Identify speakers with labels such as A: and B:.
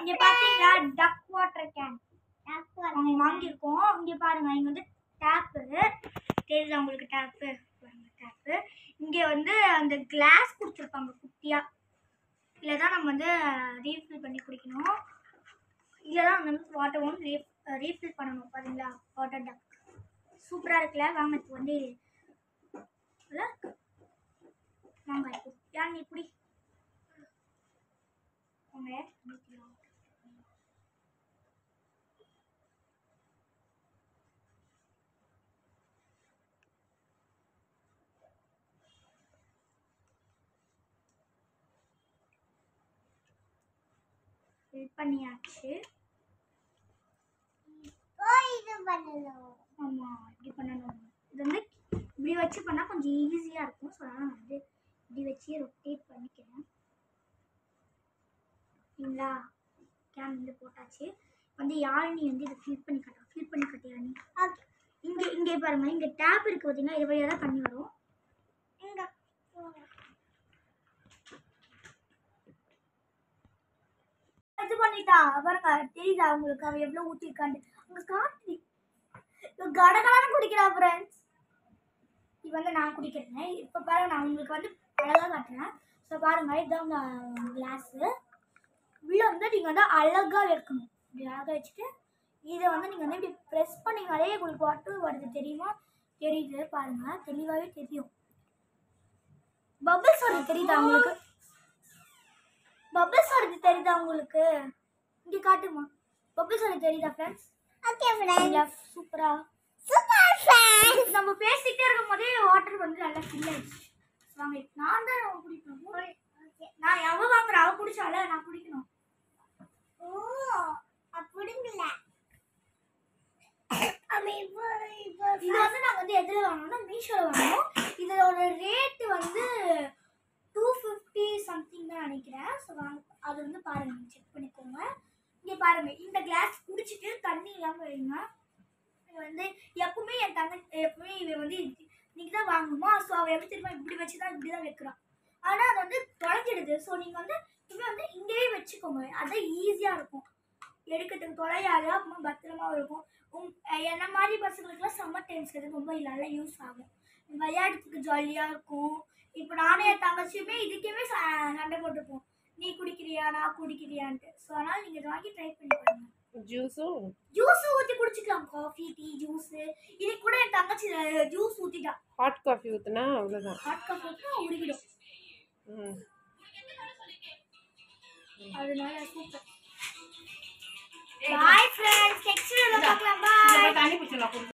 A: இங்க பாத்தீங்களா டக் water can அவங்க வாங்கியிருக்கோம் இங்க பாருங்க இங்க வந்து டேப்பு தெரியுதா உங்களுக்கு டேப்பு பாருங்க டேப்பு இங்க வந்து அந்த கிளாஸ் கொடுத்துருப்பாங்க குட்டியா இதில் தான் நம்ம வந்து ரீஃபில் பண்ணி குடிக்கணும் இதில் தான் வந்து வாட்டர் ஒன் ரீ ரீஃபில் பண்ணணும் பாருங்களா வாட்டர் டக் சூப்பராக இருக்குல்ல வாங்க இப்போ வந்து நல்லா இருக்கு. வாங்க இப்போ யார் நீ இப்படி வாங்க ஊத்திக்கலாம். ஃபில் பண்ணியாச்சு ஆமாம் இப்படி பண்ணணும் இது வந்து இப்படி வச்சு பண்ணால் கொஞ்சம் ஈஸியாக இருக்கும் ஸோ அதனால் நான் வந்து இப்படி வச்சு ரொட்டேட் பண்ணிக்கிறேன் சரிங்களா கேன் வந்து போட்டாச்சு வந்து யாழினி வந்து இதை ஃபில் பண்ணி கட்டணும் ஃபில் பண்ணி கட்டு யாழினி இங்கே இங்கே பாருங்க இங்கே டேப் இருக்குது பார்த்தீங்கன்னா இது வழியாக தான் தண்ணி வரும் இங்கே இது பண்ணிட்டா பாருங்க தெரியுதா உங்களுக்கு அவ எவ்வளோ ஊற்றிருக்காண்டு அங்கே காட்டு கடகடான்னு குடிக்கிறா ஃப்ரெண்ட்ஸ் இது வந்து நான் குடிக்கிறேன் இப்போ பாருங்க நான் உங்களுக்கு வந்து அழகாக காட்டுறேன் ஸோ பாருங்க இதுதான் கிளாஸு உள்ள வந்து நீங்கள் வந்து அழகாக வைக்கணும் இப்படி அழகாக வச்சுட்டு இதை வந்து நீங்கள் வந்து இப்படி ப்ரெஸ் பண்ணிங்கனாலே உங்களுக்கு வாட்டர் வருது தெரியுமா தெரியுது பாருங்க தெளிவாகவே தெரியும் பபிள்ஸ் வருது தெரியுதா உங்களுக்கு பபிள்ஸ் வருது தெரியுதா உங்களுக்கு இங்கே காட்டுமா பபிள்ஸ் வருது தெரியுதா ஃப்ரெண்ட்ஸ்
B: ஓகே ஃப்ரெண்ட்ஸ்
A: சூப்பரா
B: சூப்பர் ஃப்ரெண்ட்ஸ்
A: நம்ம பேசிக்கிட்டே இருக்கும் போதே வாட்டர் வந்து நல்லா ஃபில் ஆயிடுச்சு வாங்க இப்ப நான் தான் அவன் குடிக்கணும் நான் எவ வாங்குறா அவ குடிச்சால நான் குடிக்கணும்
B: ஓ அப்படிங்களா அம்மா இப்போ இப்போ
A: இது வந்து நான் வந்து எதில் வாங்கணும்னா மீஷோவில் வாங்கணும் இதோட ரேட்டு வந்து டூ ஃபிஃப்டி சம்திங் தான் நினைக்கிறேன் ஸோ வாங்க அது வந்து பாருங்க செக் பண்ணிக்கோங்க இங்கே பாருங்க இந்த கிளாஸ் குடிச்சிட்டு தண்ணி இல்லாமல் வைங்க இது வந்து எப்பவுமே என் தங்க எப்பவுமே இவன் வந்து இன்னைக்கு தான் வாங்கணுமா ஸோ அவள் எப்படி திரும்ப இப்படி வச்சு தான் இப்படி தான் வைக்கிறான் ஆனால் அது வந்து தொலைஞ்சிடுது ஸோ நீங்கள் வந்து இனிமே வந்து இங்கேயே வச்சுக்கோங்க அதான் ஈஸியாக இருக்கும் எடுக்கிறதுக்கு தொலையாது அப்புறமா பத்திரமா இருக்கும் உங் என்ன மாதிரி பசங்களுக்குலாம் சம்மர் டைம்ஸ்க்கு இது ரொம்ப நல்லா யூஸ் ஆகும் விளையாடுறதுக்கு ஜாலியாக இருக்கும் இப்போ நானும் என் தங்கச்சியுமே இதுக்குமே ச- சண்டை போட்டுப்போம் நீ குடிக்கிறியா நான் குடிக்கிறியான்ட்டு ஸோ அதனால் நீங்கள் இதை வாங்கி ட்ரை பண்ணி பாருங்க
C: ஜூஸும்
A: ஜூஸ் ஊற்றி குடிச்சிக்கலாம் காஃபி டீ ஜூஸ் இது கூட என் தங்கச்சி ஜூஸ் ஊற்றிட்டா
C: ஹாட் காஃபி ஊற்றுனா அவ்வளோதான்
A: ஹாட் காஃபி ஊற்றினா உருகிடும்
C: ம்
A: அதனால சூப்பர் பாய் ஃப்ரெண்ட்ஸ் நெக்ஸ்ட்